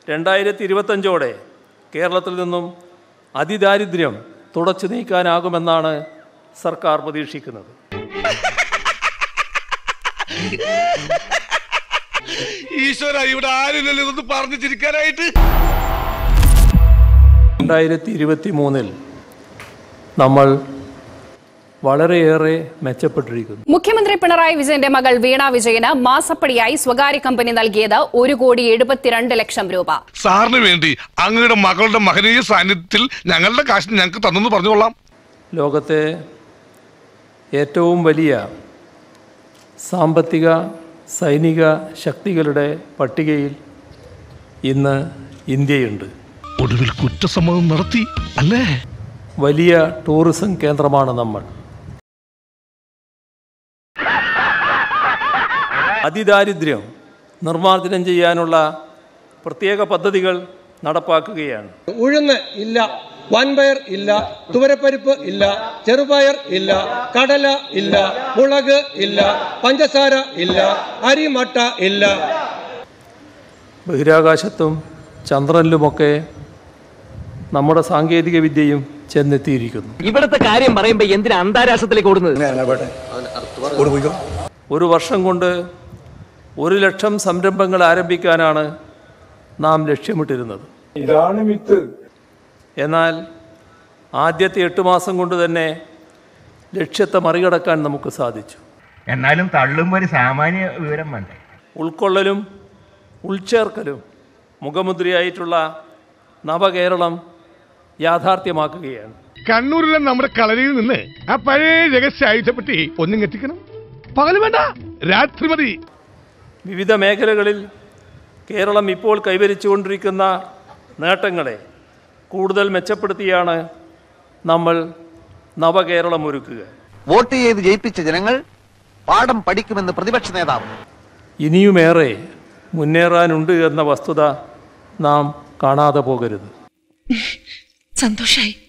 രണ്ടായിരത്തി ഇരുപത്തഞ്ചോടെ കേരളത്തിൽ നിന്നും അതിദാരിദ്ര്യം തുടച്ചു നീക്കാനാകുമെന്നാണ് സർക്കാർ പ്രതീക്ഷിക്കുന്നത് ഈശ്വര ഇവിടെ ആരുമില്ലല്ലോ ഇതൊന്ന് പറഞ്ഞു ചിരിക്കാനായിട്ട് രണ്ടായിരത്തി ഇരുപത്തി മൂന്നിൽ നമ്മൾ വളരെയേറെ മെച്ചപ്പെട്ടിരിക്കുന്നു മുഖ്യമന്ത്രി പിണറായി വിജയന്റെ മകൾ വീണ വിജയന് മാസപ്പടിയായി സ്വകാര്യ കമ്പനി നൽകിയത് ഒരു കോടി എഴുപത്തിരണ്ട് ലക്ഷം രൂപ സാറിന് വേണ്ടി അങ്ങയുടെ മകളുടെ മഹനീയ സാന്നിധ്യത്തിൽ ഞങ്ങളുടെ കാശ് ഞങ്ങൾക്ക് തന്നെന്ന് പറഞ്ഞുകൊള്ളാം ലോകത്തെ ഏറ്റവും വലിയ സാമ്പത്തിക സൈനിക ശക്തികളുടെ പട്ടികയിൽ ഇന്ന് ഇന്ത്യയുണ്ട് ഒടുവിൽ കുറ്റസമ്മതം നടത്തി അല്ലേ വലിയ ടൂറിസം കേന്ദ്രമാണ് നമ്മൾ അതിദാരിദ്ര്യം നിർമ്മാർജ്ജനം ചെയ്യാനുള്ള പ്രത്യേക പദ്ധതികൾ നടപ്പാക്കുകയാണ് ഉഴുന്ന് ഇല്ല വൻപയർ ഇല്ല തുവരപ്പരിപ്പ് ഇല്ല ചെറുപയർ ഇല്ല കടല ഇല്ല മുളക് ഇല്ല പഞ്ചസാര ഇല്ല അരിമട്ട ഇല്ല ബഹിരാകാശത്തും ചന്ദ്രനിലുമൊക്കെ നമ്മുടെ സാങ്കേതിക വിദ്യയും ചെന്നെത്തിയിരിക്കുന്നു ഇവിടുത്തെ കാര്യം പറയുമ്പോ എന്തിനാ അന്താരാഷ്ട്രത്തിലേക്ക് ഓടുന്നത് ഒരു വർഷം കൊണ്ട് ഒരു ലക്ഷം സംരംഭങ്ങൾ ആരംഭിക്കാനാണ് നാം ലക്ഷ്യമിട്ടിരുന്നത് ഇതാണ് മിത്ത് എന്നാൽ ആദ്യത്തെ എട്ട് മാസം കൊണ്ട് തന്നെ ലക്ഷ്യത്തെ മറികടക്കാൻ നമുക്ക് സാധിച്ചു എന്നാലും തള്ളുമ്പോൾ ഒരു സാമാന്യ വിവരം വേണ്ടേ ഉൾക്കൊള്ളലും ഉൾച്ചേർക്കലും മുഖമുദ്രയായിട്ടുള്ള നവകേരളം യാഥാർത്ഥ്യമാക്കുകയാണ് കണ്ണൂരിലെ നമ്മുടെ കളരിയിൽ നിന്ന് ആ പഴയ രഹസ്യ ആയുധപ്പെട്ടി ഒന്നും എത്തിക്കണം പകല് വേണ്ട രാത്രി മതി വിവിധ മേഖലകളിൽ കേരളം ഇപ്പോൾ കൈവരിച്ചുകൊണ്ടിരിക്കുന്ന നേട്ടങ്ങളെ കൂടുതൽ മെച്ചപ്പെടുത്തിയാണ് നമ്മൾ നവകേരളം ഒരുക്കുക വോട്ട് ചെയ്ത് ജയിപ്പിച്ച ജനങ്ങൾ പാഠം പഠിക്കുമെന്ന് പ്രതിപക്ഷ നേതാവ് ഇനിയുമേറെ മുന്നേറാനുണ്ട് എന്ന വസ്തുത നാം കാണാതെ പോകരുത് സന്തോഷായി